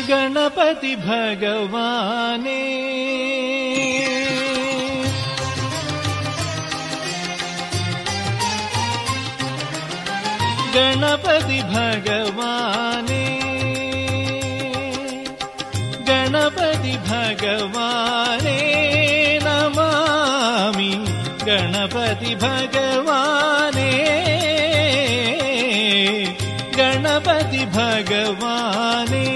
ഗണപതി ഭഗവാനേ ഗണപതി ഭഗവാനേ ഗണപതി ഭഗവാനേ നമാമി ഗണപതി ഭഗവാനേ ഗണപതി ഭഗവാനേ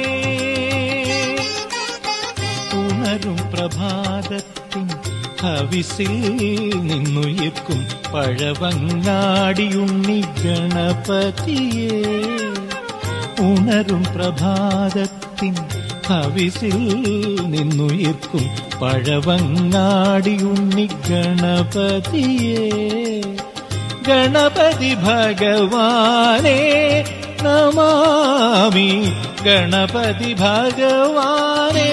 ഉണരും പ്രഭാതത്തിൻ ഹവിസിൽ നിന്നുയർക്കും പഴവങ്ങാടിയുണ്ണി ഗണപതിയേ ഉണരും പ്രഭാതത്തിൻ ഹവിസിൽ നിന്നുയർക്കും പഴവങ്ങാടിയുണ്ണി ഗണപതിയേ ഗണപതി ഭഗവാനേ നമാമി ഗണപതി ഭഗവാനേ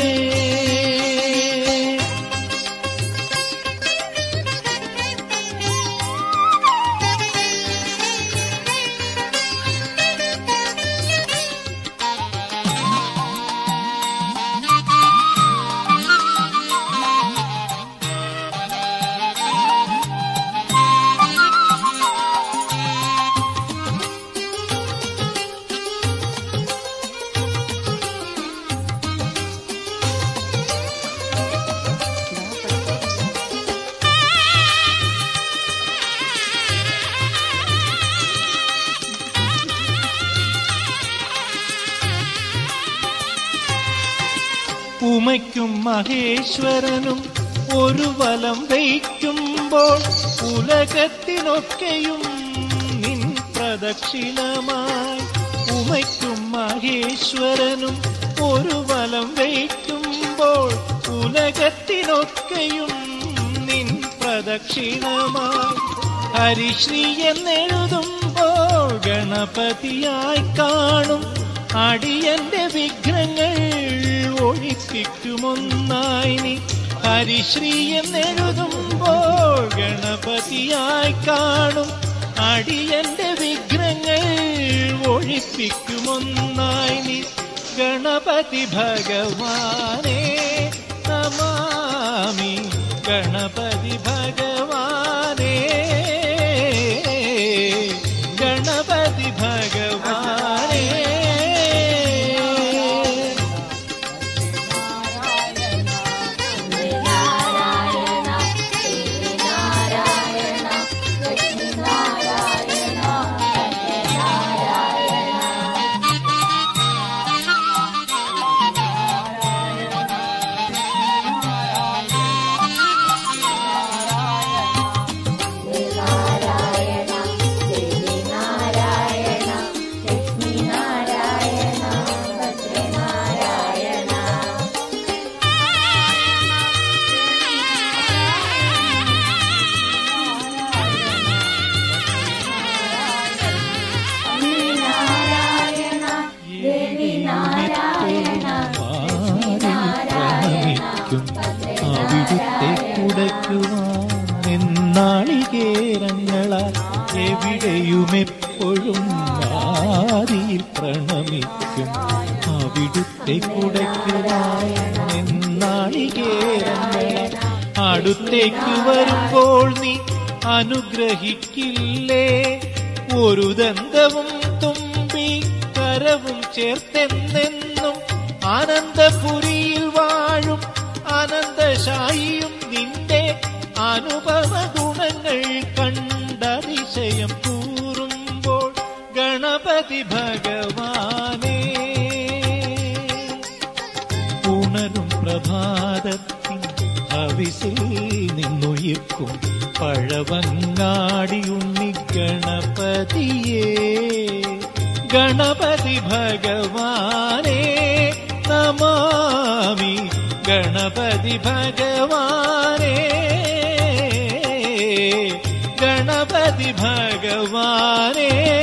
ഉമയ്ക്കും മഹേശ്വരനും ഒരു വലം വയ്ക്കുമ്പോൾ ഉലകത്തിനൊക്കെയും നിൻ പ്രദക്ഷിണമായി ഉമയ്ക്കും മഹേശ്വരനും ഒരു വലം വയ്ക്കുമ്പോൾ ഉലകത്തിനൊക്കെയും നിൻ പ്രദക്ഷിണമായി ഹരിശ്രീ എന്നെഴുതുമ്പോൾ ഗണപതിയായി കാണും അടിയന്റെ വിഘ്നങ്ങൾ ഒഴിപ്പിക്കുമൊന്നായി നീ ഹരിശ്രീ എന്നെഴുതുമ്പോൾ ഗണപതിയായി കാണും അടിയന്റെ വിഘ്നങ്ങൾ ഒഴിപ്പിക്കുമൊന്നായി നീ ഗണപതി ഭഗവാനേ നമാമി ഗണപതി ഭഗവാനേ ഗണപതി ഭഗവാനേ പ്രണമിക്കും അവിടുത്തെ കുടയ്ക്കുവാൻ എന്നാളികേരങ്ങളാൽ എവിടെയും എപ്പോഴും ആദിയിൽ പ്രണമിക്കും അവിടുത്തെ കുടയ്ക്കുവാൻ എന്നാളികേരങ്ങളാൽ അടുത്തേക്ക് വരുമ്പോൾ നീ അനുഗ്രഹിക്കില്ലേ ഒരു ദന്തവും തുമ്പി കരവും ചേർത്തെന്നെന്നും ആനന്ദപുരിയിൽ വാഴും ആനന്ദശായിയും നിന്റെ അനുപമ ഗുണങ്ങൾ കണ്ടതിശയം കൂറുമ്പോൾ ഗണപതി ഭഗവാനേ ഉണരും പ്രഭാതത്തിൻ ഹവിസിൽ നിന്നുയിർക്കും പഴവങ്ങാടിയുണ്ണി ഗണപതിയേ ഗണപതി ഭഗവാനേ നമാമി ഗണപതി ഭഗവാനേ ഗണപതി ഭഗവാനേ